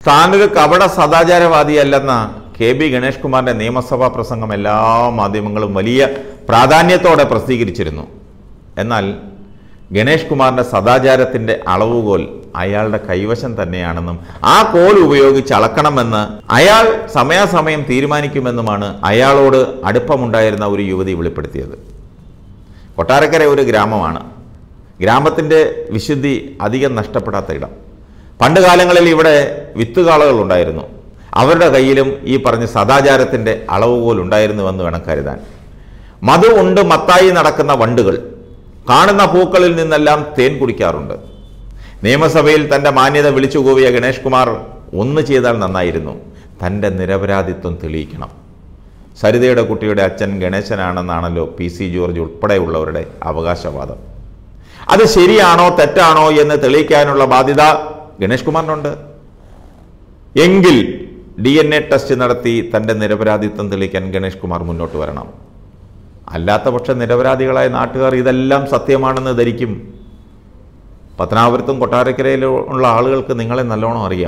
താനൊരു കപട സദാചാരവാദിയല്ലെന്ന K B Ganesh കുമാറിന്റെ നിയമസഭാ പ്രസംഗം എല്ലാ മാധ്യമങ്ങളും വലിയ പ്രാധാന്യത്തോടെ പ്രസിദ്ധീകരിച്ചിരുന്നു എന്നാൽ ഗണേഷ് കുമാറിന്റെ സദാചാരത്തിന്റെ അളവുകോൽ അയാളുടെ കൈവശം തന്നെയാണെന്നും ആ കോൽ ഉപയോഗിച്ച് അളക്കണമെന്ന് അയാൾ സമയാസമയം തീരുമാനിക്കുമെന്നുമാണ് അയാളോട് അടുപ്പമുണ്ടായിരുന്ന ഒരു യുവതി വെളിപ്പെടുത്തിയത് കൊട്ടാരക്കര ഒരു ഗ്രാമമാണ് ഗ്രാമത്തിൻ്റെ വിശുദ്ധി അധികം നഷ്ടപ്പെടാത്ത ഇടം പണ്ട് കാലങ്ങളിൽ ഇവിടെ വിത്തുകാളകൾ ഉണ്ടായിരുന്നു അവരുടെ കയ്യിലും ഈ പറഞ്ഞ സദാചാരത്തിൻ്റെ അളവുകോൽ ഉണ്ടായിരുന്നുവെന്ന് വേണം കരുതാൻ മധു ഉണ്ട് മത്തായി നടക്കുന്ന വണ്ടുകൾ കാണുന്ന പൂക്കളിൽ നിന്നെല്ലാം തേൻ കുടിക്കാറുണ്ട് നിയമസഭയിൽ തൻ്റെ മാന്യത വിളിച്ചു കൂവിയ ഗണേഷ് കുമാർ ഒന്ന് ചെയ്താൽ നന്നായിരുന്നു തൻ്റെ നിരപരാധിത്വം തെളിയിക്കണം സരിതയുടെ കുട്ടിയുടെ അച്ഛൻ ഗണേശനാണെന്നാണല്ലോ പി സി ജോർജ് ഉൾപ്പെടെയുള്ളവരുടെ അവകാശവാദം അത് ശരിയാണോ തെറ്റാണോ എന്ന് തെളിയിക്കാനുള്ള ബാധ്യത ഗണേഷ് കുമാറിനുണ്ട് എങ്കിൽ ഡി എൻ എ ടെസ്റ്റ് നടത്തി തൻ്റെ നിരപരാധിത്വം തെളിയിക്കാൻ ഗണേഷ് കുമാർ മുന്നോട്ട് വരണം അല്ലാത്ത പക്ഷം നിരപരാധികളായ നാട്ടുകാർ ഇതെല്ലാം സത്യമാണെന്ന് ധരിക്കും പത്തനാപുരത്തും കൊട്ടാരക്കരയിലും ഉള്ള ആളുകൾക്ക് നിങ്ങളെ നല്ലോണം അറിയാം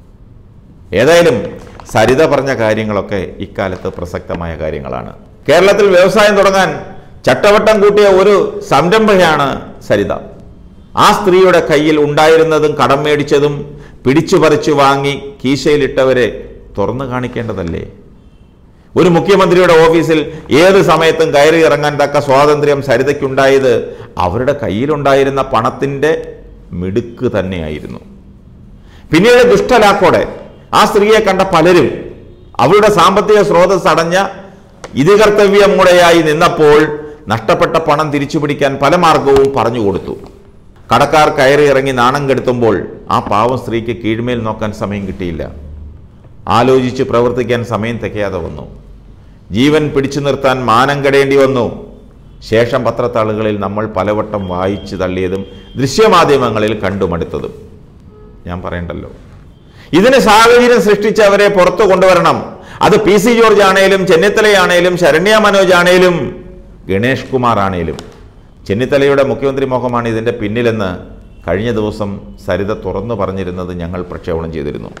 ഏതായാലും സരിത പറഞ്ഞ കാര്യങ്ങളൊക്കെ ഇക്കാലത്ത് പ്രസക്തമായ കാര്യങ്ങളാണ് കേരളത്തിൽ വ്യവസായം തുടങ്ങാൻ ചട്ടവട്ടം കൂട്ടിയ ഒരു സംരംഭയാണ് സരിത ആ സ്ത്രീയുടെ കയ്യിൽ ഉണ്ടായിരുന്നതും കടം മേടിച്ചതും പിടിച്ചു പറിച്ചു വാങ്ങി കീശയിലിട്ടവരെ തുറന്നു കാണിക്കേണ്ടതല്ലേ ഒരു മുഖ്യമന്ത്രിയുടെ ഓഫീസിൽ ഏത് സമയത്തും കയറി ഇറങ്ങാൻ തക്ക സ്വാതന്ത്ര്യം സരിതയ്ക്കുണ്ടായത് അവരുടെ കയ്യിലുണ്ടായിരുന്ന പണത്തിൻ്റെ മിടുക്ക് തന്നെയായിരുന്നു പിന്നീട് ദുഷ്ടലാക്കോടെ ആ സ്ത്രീയെ കണ്ട പലരും അവളുടെ സാമ്പത്തിക സ്രോതസ് അടഞ്ഞ ഇതികർത്തവ്യമുടയായി നിന്നപ്പോൾ നഷ്ടപ്പെട്ട പണം തിരിച്ചു പിടിക്കാൻ പല മാർഗവും പറഞ്ഞു കൊടുത്തു കടക്കാർ കയറി ഇറങ്ങി നാണം കെടുത്തുമ്പോൾ ആ പാവം സ്ത്രീക്ക് കീഴ്മേൽ നോക്കാൻ സമയം കിട്ടിയില്ല ആലോചിച്ച് പ്രവർത്തിക്കാൻ സമയം തികയാതെ വന്നു ജീവൻ പിടിച്ചു നിർത്താൻ മാനം കെടേണ്ടി വന്നു ശേഷം പത്രത്താളുകളിൽ നമ്മൾ പലവട്ടം വായിച്ചു തള്ളിയതും ദൃശ്യമാധ്യമങ്ങളിൽ കണ്ടുമടുത്തതും ഞാൻ പറയണ്ടല്ലോ ഇതിന് സാഹചര്യം സൃഷ്ടിച്ച് അവരെ പുറത്തു കൊണ്ടുവരണം അത് പി സി ജോർജ് ആണേലും ചെന്നിത്തലയാണേലും ശരണ്യ മനോജ് ആണേലും ഗണേഷ് കുമാർ ആണേലും ചെന്നിത്തലയുടെ മുഖ്യമന്ത്രി മോഹമാണ് ഇതിൻ്റെ പിന്നിലെന്ന് കഴിഞ്ഞ ദിവസം സരിത തുറന്നു പറഞ്ഞിരുന്നത് ഞങ്ങൾ പ്രക്ഷേപണം ചെയ്തിരുന്നു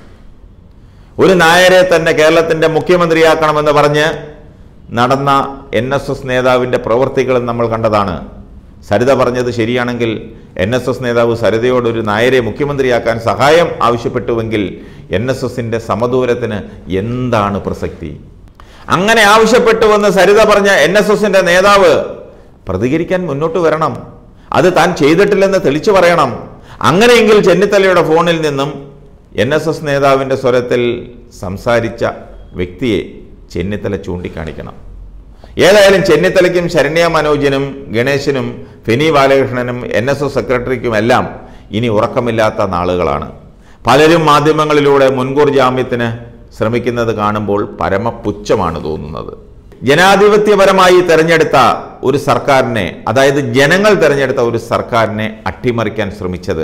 ഒരു നായരെ തന്നെ കേരളത്തിൻ്റെ മുഖ്യമന്ത്രിയാക്കണമെന്ന് പറഞ്ഞ് നടന്ന എൻ എസ് എസ് നേതാവിൻ്റെ പ്രവൃത്തികളും നമ്മൾ കണ്ടതാണ് സരിത പറഞ്ഞത് ശരിയാണെങ്കിൽ എൻ എസ് എസ് നേതാവ് സരിതയോട് ഒരു നായരെ മുഖ്യമന്ത്രിയാക്കാൻ സഹായം ആവശ്യപ്പെട്ടുവെങ്കിൽ എൻ എസ് എസിൻ്റെ സമദൂരത്തിന് എന്താണ് പ്രസക്തി അങ്ങനെ ആവശ്യപ്പെട്ടുവെന്ന് സരിത പറഞ്ഞ എൻ എസ് എസിൻ്റെ നേതാവ് പ്രതികരിക്കാൻ മുന്നോട്ട് വരണം അത് താൻ ചെയ്തിട്ടില്ലെന്ന് തെളിച്ചു പറയണം അങ്ങനെയെങ്കിൽ ചെന്നിത്തലയുടെ ഫോണിൽ നിന്നും എൻ എസ് എസ് നേതാവിൻ്റെ സ്വരത്തിൽ സംസാരിച്ച വ്യക്തിയെ ചെന്നിത്തല ചൂണ്ടിക്കാണിക്കണം ഏതായാലും ചെന്നിത്തലയ്ക്കും ശരണ്യ മനോജിനും ഗണേശനും ഫെനി ബാലകൃഷ്ണനും എൻ എസ് എസ് സെക്രട്ടറിക്കുമെല്ലാം ഇനി ഉറക്കമില്ലാത്ത നാളുകളാണ് പലരും മാധ്യമങ്ങളിലൂടെ മുൻകൂർ ജാമ്യത്തിന് ശ്രമിക്കുന്നത് കാണുമ്പോൾ പരമപുച്ഛമാണ് തോന്നുന്നത് ജനാധിപത്യപരമായി തെരഞ്ഞെടുത്ത ഒരു സർക്കാരിനെ അതായത് ജനങ്ങൾ തെരഞ്ഞെടുത്ത ഒരു സർക്കാരിനെ അട്ടിമറിക്കാൻ ശ്രമിച്ചത്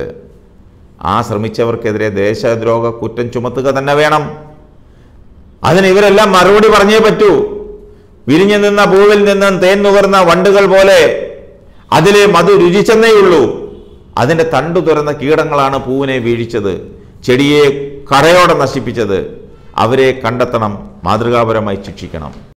ആ ശ്രമിച്ചവർക്കെതിരെ ദേശദ്രോഹ കുറ്റം ചുമത്തുക തന്നെ വേണം അതിന് ഇവരെല്ലാം മറുപടി പറഞ്ഞേ പറ്റൂ വിരിഞ്ഞു നിന്ന പൂവിൽ നിന്നും തേൻ നുകർന്ന വണ്ടുകൾ പോലെ അതിലെ മധു രുചിച്ചെന്നേയുള്ളൂ അതിന്റെ തണ്ടു തുറന്ന കീടങ്ങളാണ് പൂവിനെ വീഴിച്ചത് ചെടിയെ കറയോടെ നശിപ്പിച്ചത് അവരെ കണ്ടെത്തണം മാതൃകാപരമായി ശിക്ഷിക്കണം